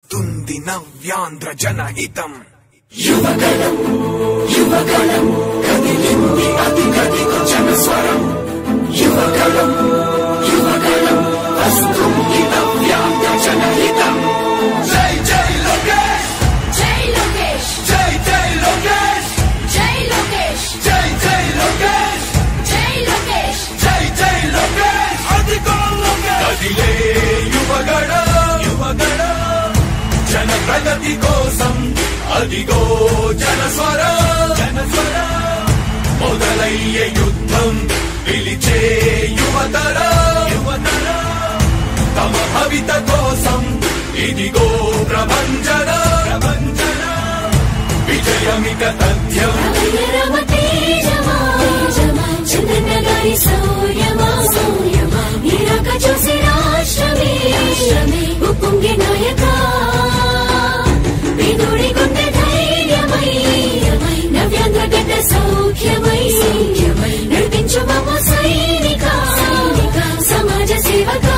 కదులుతుంది నవ్యాంధ్ర జనహితం జై జై లోకేష్ జై లోకేష్ జై జై లోకేష్ జై లోకేష్ జై జై లోకేష్ జై లోకేష్ జై జై లోకేష్ అదిగో లోకేష్ కదిలే యువగడ యువగడ జన ప్రగతి కోసం అదిగో జనస్వర జనస్వర మొదలయ్యే యుద్ధం పిలిచే యువతర యువతర తమ భవిత కోసం ఇదిగో ప్రభంజన ప్రభంజన విజయమిక తథ్యం రమ తేజమా చంద్రన్న గారి సౌర్యమా సౌర్యమా నీరాక చూసి రాష్ట్రమే రాష్ట్రమే ఉప్పొంగే నాయక పేదోడి గుండె ధైర్యమై నవ్యాంధ్ర గడ్డ సౌఖ్యమై సౌఖ్యమై నడిపించు మమ్మ సైనిక సైనిక సమాజ సేవకా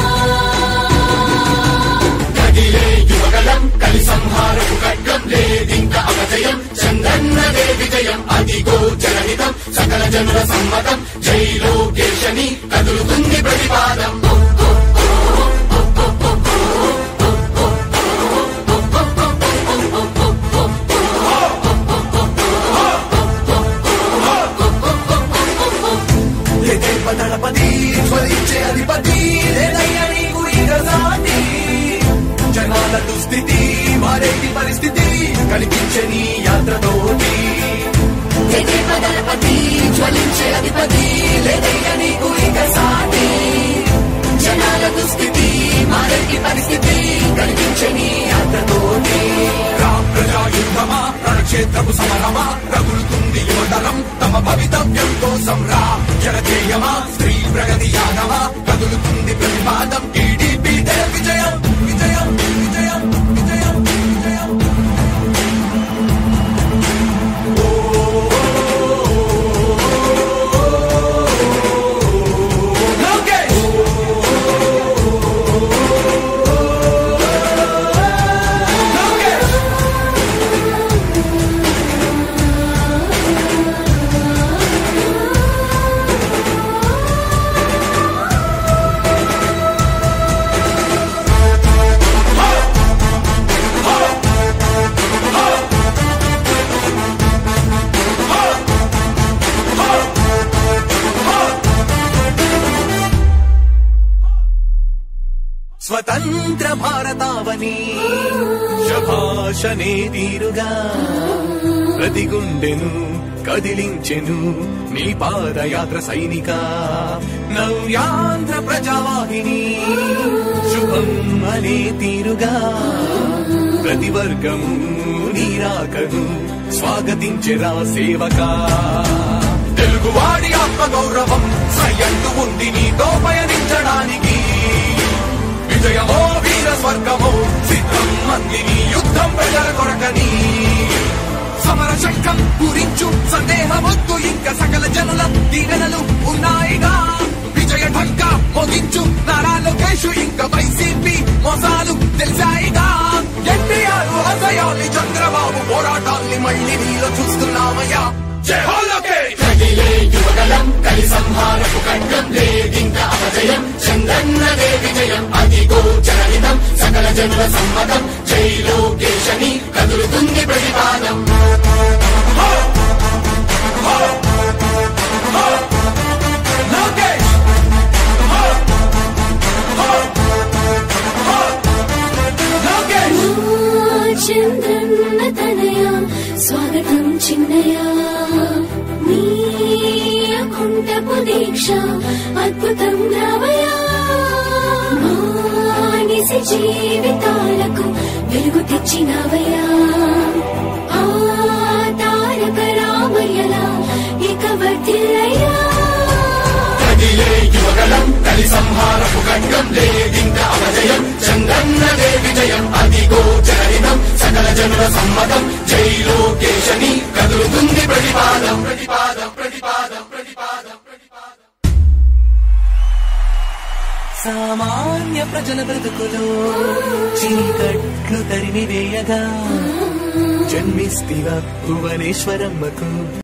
కదిలే యువగలం కలి సంహారపు ఖడ్గం లేదింక అపజయం చందన్నదే విజయం అదిగో జనహితం సకల జనుల సమ్మతం జై లోకేశని కదులుతుంది ప్రతిపాదం లేదే పదళపతి జ్వలించే అధిపతి లేదయ్య నీకు ఇక సాటి జనాల దుస్థితి మారేటి పరిస్థితి కనిపించే నీ యాత్రతోటి జగే పదలపతి జ్వలించే అధిపతి లేదయ్య నీకు ఇక సాటి జనాల దుస్థితి మారేటి పరిస్థితి కనిపించని యాత్రతోటి రామ్ ప్రజా యుద్ధమా రణక్షేత్రపు సమరమా రగులుతుంది యువతరం తమ భవితవ్యం కోసం రా జనజేయమా స్త్రీ ప్రగతి యానమా కదులుతుంది ప్రతిపాదం టీడీపీ విజయం విజయం విజయం విజయం విజయం లోకేష్ లోకేష్ స్వతంత్ర భారతావని శభాషనే తీరుగా ప్రతి గుండెను కదిలించెను నీ పాదయాత్ర సైనిక నవ్యాంధ్ర ప్రజావాహిని శుభం అనే తీరుగా ప్రతి వర్గము నీరాకను స్వాగతించెరా సేవకా తెలుగువాడి ఆత్మ గౌరవం సయ్యంటూ ఉంది నీతో పయనించడానికి విజయమో వీర స్వర్గమో సిద్ధం మందిని యుద్ధం ప్రజల కొరకని సమర శంఖం పూరించు సందేహమొద్దు ఇంకా సకల జనుల దీవెనలు ఉన్నాయిగా విజయ ఢంక మోగించు నారా లోకేష్ ఇంకా వైసీపీ మోసాలు తెలిసాయిగా ఎన్టీఆర్ ఆశయాల్ని చంద్రబాబు పోరాటాల్ని మళ్ళీ నీలో చూస్తున్నామయ్యా జై హో లోకేష్ కదిలే యువగలం కలి సంహారపు ఖడ్గం లేదింక అపజయం చందన్నదే విజయం అదిగో జనహితం సకల జనుల సమ్మతం జై లోకేశని కదులుతుంది ప్రతిపాదం లోకేష్ లోకేష్ చంద్రన్న తనయ స్వాగతం చిన్నయ నీ కుంటపు దీక్ష అద్భుతం రావయ మానిసి జీవితాలకు వెలుగు తెచ్చినవయ్యా ఆ తారక రామయ్యలా ఇక వర్ధిల్లయ్యా కదిలే యువగలం కలి సంహారపు ఖడ్గం లేదింక అపజయం చందన్నదే విజయం అదిగో జనహితం సకల జనుల సమ్మతం జై లోకేశని కదులుతుంది ప్రతిపాదం ప్రతిపాదం ప్రతిపాదం ప్రతిపాదం ప్రతిపాదం సామాన్య ప్రజల బ్రతుకులో చీకట్లు తరిమి వేయగా జన్మిస్తిగా భువనేశ్వరమ్మకు